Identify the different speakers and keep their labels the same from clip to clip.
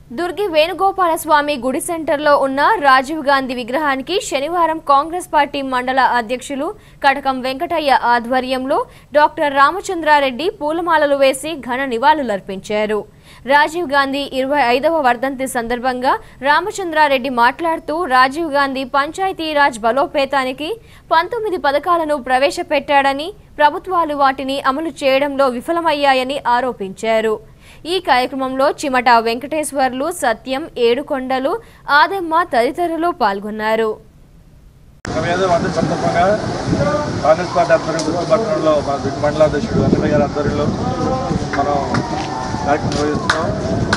Speaker 1: దుర్గి వేణుగోపాలస్వామి గుడి సెంటర్లో ఉన్న రాజీవ్ గాంధీ విగ్రహానికి శనివారం కాంగ్రెస్ పార్టీ మండల అధ్యక్షులు కటకం వెంకటయ్య ఆధ్వర్యంలో డాక్టర్ రామచంద్రారెడ్డి పూలమాలలు వేసి ఘన నివాళులర్పించారు రాజీవ్ గాంధీ ఇరవై ఐదవ వర్ధంతి సందర్భంగా రామచంద్రారెడ్డి మాట్లాడుతూ రాజీవ్ గాంధీ పంచాయతీరాజ్ బలోపేతానికి పంతొమ్మిది పథకాలను ప్రవేశపెట్టాడని ప్రభుత్వాలు వాటిని అమలు చేయడంలో విఫలమయ్యాయని ఆరోపించారు ఈ కార్యక్రమంలో చిమట వెంకటేశ్వర్లు సత్యం ఏడుకొండలు ఆదెమ్మ తదితరులు పాల్గొన్నారు
Speaker 2: సమయంలో వంద సందర్భంగా కాంగ్రెస్ పార్టీ ఆధ్వర్యంలో గుర్తుపట్టణంలో మన దిక్కు మండలాధ్యక్షుడు అన్నయ్య గారి ఆధ్వర్యంలో మనం కార్యక్రమం నిర్వహిస్తున్నాం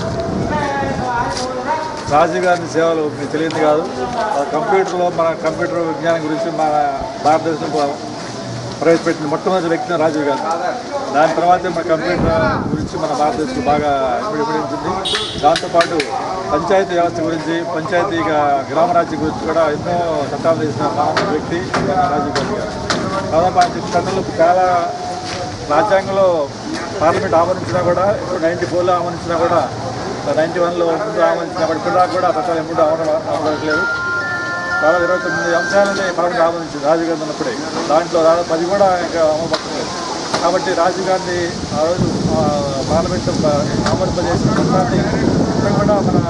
Speaker 2: రాజీవ్ గాంధీ సేవలు మీకు తెలియదు కాదు ఆ కంప్యూటర్లో మన కంప్యూటర్ విజ్ఞానం గురించి మన భారతదేశం ప్రవేశపెట్టిన మొట్టమొదటి వ్యక్తి రాజీవ్ గాంధీ దాని తర్వాతే మన కంప్యూటర్ గురించి మన భారతదేశం బాగా విడిపడింది దాంతోపాటు పంచాయతీ వ్యవస్థ గురించి పంచాయతీగా గ్రామరాజ్యం గురించి కూడా ఎన్నో చట్టాలు చేసిన మహాన్ వ్యక్తి మన రాజీవ్ గాంధీ గారు దాదాపు ఆయన చట్టంలో చాలా రాజ్యాంగంలో పార్లమెంట్ ఆమోదించినా కూడా ఇప్పుడు నైంటీ ఫోర్లో ఆమోదించినా కూడా నైంటీ వన్లో ముందు ఆమోదించినా కూడా ఇప్పుడు దాకా కూడా ఆ చట్టాలు ఎప్పుడు అమలు అమలవట్లేదు దాదాపు ఇరవై తొమ్మిది అంశాలని పార్లమెంట్ ఆమోదించింది రాజీవ్ గాంధీ ఉన్నప్పుడే దాంట్లో దాదాపు పది కూడా ఇంకా అమలు పట్టలేదు కాబట్టి రాజీవ్ గాంధీ ఆ రోజు ఆ, పార్లమెంట్ ఆమోదింపజేసిన చట్టాన్ని ఇప్పుడు కూడా మన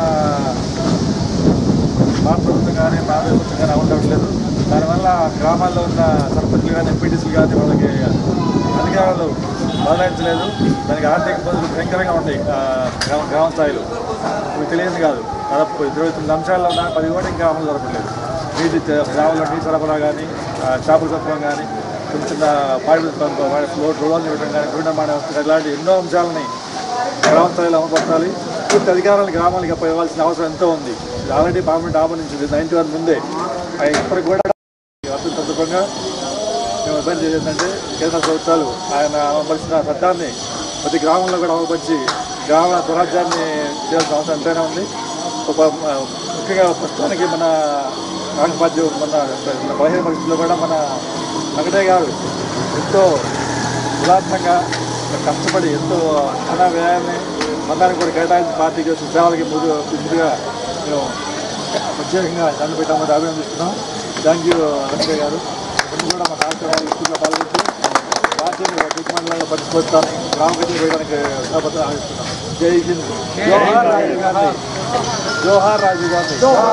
Speaker 2: భారత ప్రభుత్వం కానీ భారత ప్రభుత్వం కానీ అమలు అవ్వట్లేదు దానివల్ల గ్రామాల్లో ఉన్న సర్పంచ్లు కానీ ఎంపీటీసీలు కానీ వాళ్ళకి అధికారాలు బదలాయించలేదు దానికి ఆర్థిక ఇబ్బందులు భయంకరంగా ఉంటాయి ఆ, గ్రామ గ్రామ స్థాయిలో మీకు తెలియదు కాదు దాదాపు ఇరవై తొమ్మిది అంశాల్లో ఉన్న పది కూడా ఇంకా అమలు జరపలేదు నీటి తే- గ్రామంలో నీటి సరఫరా కానీ చేపల సత్వం కానీ చిన్న చిన్న పాడి రోడ్లు ఇవ్వడం కానీ గుడి నిర్మాణ వ్యవస్థ ఇలాంటి ఎన్నో అంశాలని గ్రామ స్థాయిలో అమలుపరచాలి పూర్తి అధికారాలు గ్రామాలకు అప్ప ఇవ్వాల్సిన అవసరం ఎంతో ఉంది ఇది ఆల్రెడీ పార్లమెంట్ ఆమోదించింది నైన్టీ వన్ ముందే అవి ఇప్పటికి కూడా అర్థం సందర్భంగా మేము ఇబ్బంది చేసేదంటే కేంద్ర ప్రభుత్వాలు ఆయన అమలుపరిచిన చట్టాన్ని ప్రతి గ్రామంలో కూడా అమలుపరిచి గ్రామ స్వరాజ్యాన్ని చేయాల్సిన అవసరం ఎంతైనా ఉంది ఒక ఆ, ముఖ్యంగా ప్రస్తుతానికి మన కాంగ్రెస్ పార్టీ మన మన బలహీన పరిస్థితుల్లో కూడా మన వెంకటయ్య గారు ఎంతో ఉదాత్తంగా కష్టపడి ఎంతో ధన వ్యయాన్ని మొత్తానికి కూడా కేటాయించి పార్టీ చేసిన సేవలకి ముందు ముందుగా మేము ప్రత్యేకంగా దండ పెట్టామని అభినందిస్తున్నాం థ్యాంక్ యూ వెంకయ్య గారు ముందు కూడా మా కార్యక్రమాలు ఎక్కువగా పాల్గొంటూ పార్టీని మండలంలో పరిశుభ్రతాన్ని గ్రామ గతి వేయడానికి ఉత్సాహపత్రం ఆగిస్తున్నాం జై హింద్ జోహార్ రాజీవ్ గాంధీ జోహార్ రాజీవ్ గాంధీ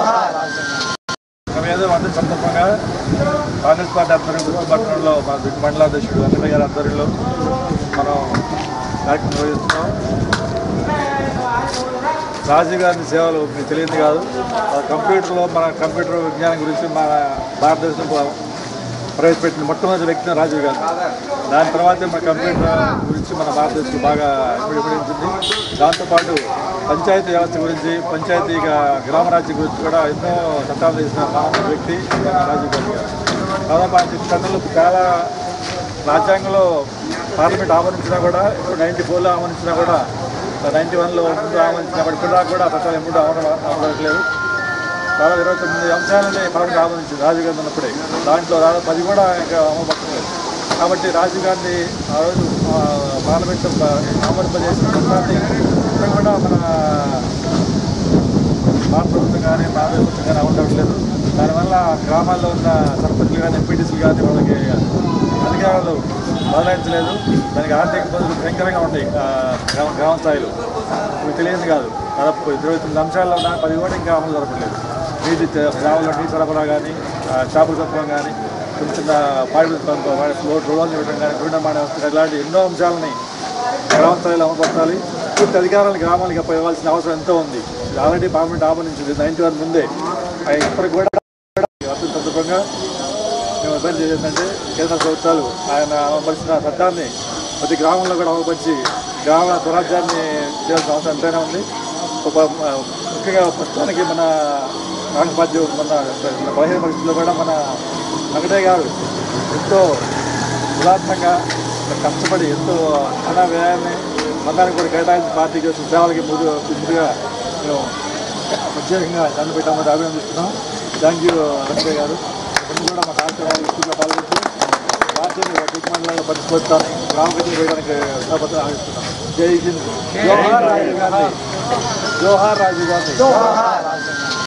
Speaker 2: సమయంలో వంద సందర్భంగా కాంగ్రెస్ పార్టీ ఆధ్వర్యంలో గుర్తుపట్టణంలో మన దిక్కు మండలాధ్యక్షుడు అన్నయ్య గారి ఆధ్వర్యంలో మనం కార్యక్రమం నిర్వహిస్తున్నాం రాజీవ్ గాంధీ సేవలు మీకు తెలియదు కాదు ఆ కంప్యూటర్లో మన కంప్యూటర్ విజ్ఞానం గురించి మన భారతదేశం ప్రవేశపెట్టిన మొట్టమొదటి వ్యక్తి రాజీవ్ గాంధీ దాని తర్వాతే మన కంప్యూటర్ గురించి మన భారతదేశం బాగా విడిపడింది దాంతోపాటు పంచాయతీ వ్యవస్థ గురించి పంచాయతీగా గ్రామరాజ్యం గురించి కూడా ఎన్నో చట్టాలు చేసిన మహాన్ వ్యక్తి మన రాజీవ్ గాంధీ గారు దాదాపు ఆయన చట్టంలో చాలా రాజ్యాంగంలో పార్లమెంట్ ఆమోదించినా కూడా ఇప్పుడు నైంటీ ఫోర్లో ఆమోదించినా కూడా నైంటీ వన్లో ముందు ఆమోదించినా కూడా ఇప్పుడు దాకా కూడా ఆ చట్టాలు ఎప్పుడు అమలు అమలవట్లేదు దాదాపు ఇరవై తొమ్మిది అంశాలని పార్లమెంట్ ఆమోదించింది రాజీవ్ గాంధీ ఉన్నప్పుడే దాంట్లో దాదాపు పది కూడా ఇంకా అమలు పట్టలేదు కాబట్టి రాజీవ్ గాంధీ ఆ రోజు ఆ, పార్లమెంట్ ఆమోదింపజేసిన చట్టాన్ని ఇప్పుడు కూడా మన భారత ప్రభుత్వం కానీ భారత ప్రభుత్వం కానీ అమలు అవ్వట్లేదు దానివల్ల గ్రామాల్లో ఉన్న సర్పంచ్లు కానీ ఎంపీటీసీలు కానీ వాళ్ళకి అధికారాలు బదలాయించలేదు దానికి ఆర్థిక ఇబ్బందులు భయంకరంగా ఉంటాయి ఆ, గ్రామ గ్రామ స్థాయిలో మీకు తెలియదు కాదు దాదాపు ఇరవై తొమ్మిది అంశాల్లో ఉన్న పది కూడా ఇంకా అమలు జరపలేదు నీటి తే- గ్రామంలో నీటి సరఫరా కానీ చేపల సత్వం కానీ చిన్న చిన్న పాడి రోడ్లు ఇవ్వడం కానీ గుడి నిర్మాణ వ్యవస్థ ఇలాంటి ఎన్నో అంశాలని గ్రామ స్థాయిలో అమలుపరచాలి పూర్తి అధికారాలు గ్రామాలకు అప్ప ఇవ్వాల్సిన అవసరం ఎంతో ఉంది ఇది ఆల్రెడీ పార్లమెంట్ ఆమోదించింది నైన్టీ వన్ ముందే అవి ఇప్పటికి కూడా అర్థం సందర్భంగా మేము ఇబ్బంది చేసేదంటే కేంద్ర ప్రభుత్వాలు ఆయన అమలుపరిచిన చట్టాన్ని ప్రతి గ్రామంలో కూడా అమలుపరిచి గ్రామ స్వరాజ్యాన్ని చేయాల్సిన అవసరం ఎంతైనా ఉంది ఒక ఆ, ముఖ్యంగా ప్రస్తుతానికి మన కాంగ్రెస్ పార్టీ మన మన బలహీన పరిస్థితుల్లో కూడా మన వెంకటయ్య గారు ఎంతో ఉదాత్తంగా కష్టపడి ఎంతో ధన వ్యయాన్ని మొత్తానికి కూడా కేటాయించి పార్టీ చేసిన సేవలకి ముందు ముందుగా మేము ప్రత్యేకంగా దండ పెట్టామని అభినందిస్తున్నాం థ్యాంక్ యూ వెంకయ్య గారు ముందు కూడా మా కార్యక్రమాలు ఎక్కువగా పాల్గొంటూ పార్టీని మండలంలో పరిశుభ్రతాన్ని గ్రామ గతి వేయడానికి ఉత్సాహపత్రం ఆగిస్తున్నాం జై హింద్ జోహార్ రాజీవ్ గాంధీ జోహార్ రాజీవ్ గాంధీ